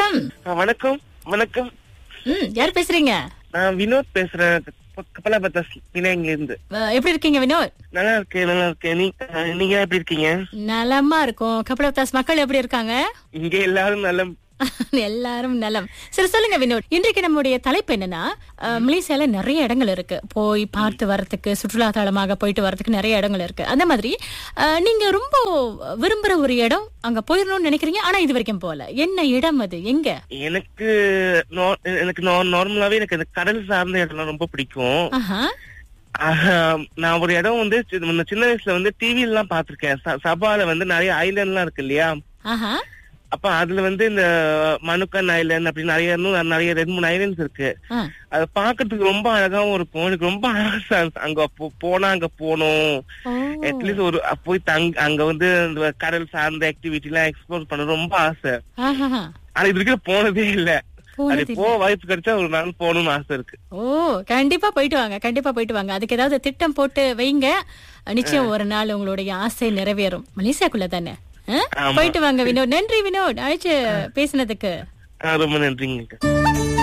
வணக்கம் ஆ, வணக்கம் வணக்கம் ம் யார் பேசுறீங்க நான் வினோத் பேசுறேன் கப்பலாபத்தா பினாங்கில இருந்து அஹ், எப்படி இருக்கீங்க வினோத் நல்லா இருக்கேன் நல்லா இருக்கேன் நீ ஆ, நீங்க எப்படி இருக்கீங்க நலமா இருக்கும் கபலதாஸ் மக்கள் எப்படி இருக்காங்க இங்க எல்லாரும் நல்ல எல்லாரும் நலம் சரி சொல்லுங்க வினோத் இன்றைக்கு நம்முடைய தலைப்பு என்னன்னா அஹ், மலேசியால நிறைய இடங்கள் இருக்கு போய் பார்த்து வரதுக்கு சுற்றுலா தலமாக போயிட்டு வரதுக்கு நிறைய இடங்கள் இருக்கு அந்த மாதிரி அஹ், நீங்க ரொம்ப விரும்புற ஒரு இடம் அங்க போயிடணும்னு நினைக்கிறீங்க ஆனா இது வரைக்கும் போகல என்ன இடம் அது எங்க எனக்கு நா- எனக்கு நார்மலாவே எனக்கு அந்த கடல் சார்ந்த இடம்லாம் ரொம்ப பிடிக்கும் ஆஹா ஆஹா, நான் ஒரு இடம் வந்து சி- முன்ன சின்ன வயசுல வந்து டிவில எல்லாம் பாத்திருக்கேன் ச- சபால வந்து நிறைய ஐலாண்ட் எல்லாம் இருக்கு இல்லையா ஆஹா அப்ப அதுல வந்து இந்த மனுக்கன் ஐலாண்ட் அப்படி நிறைய இன்னும் நிறைய ரெண்டு மூணு ஐலாண்ட்ஸ் இருக்கு ஆ. அது பாக்குறதுக்கு ரொம்ப அழகாவும் இருக்கும் எனக்கு ரொம்ப ஆசை அங்க போ- போனா அங்க போகணும் ஓ. அட்லீஸ்ட் ஒரு அ- போய் தங் அங்க வந்து இந்த கடல் சார்ந்த ஆக்டிவிட்டி எல்லாம் எக்ஸ்ப்ளோர் பண்ண ரொம்ப ஆசை ஆஹா ஆனா இது வரைக்கும் போனதே இல்ல அது போனது போக வாய்ப்பு கிடைச்சா ஒரு நாள் போகணும்னு ஆசை இருக்கு ஓ கண்டிப்பா போயிட்டு வாங்க கண்டிப்பா போயிட்டு வாங்க அதுக்கு ஏதாவது திட்டம் போட்டு வைங்க நிச்சயம் ஒரு நாள் உங்களுடைய ஆசை நிறைவேறும் மலேசியாக்குள்ள தானே ஆ? ஆமா. போயிட்டு வாங்க வினோத் நன்றி வினோத் அழைச்சு பேசினதுக்கு ஆ, ரொம்ப நன்றிங்க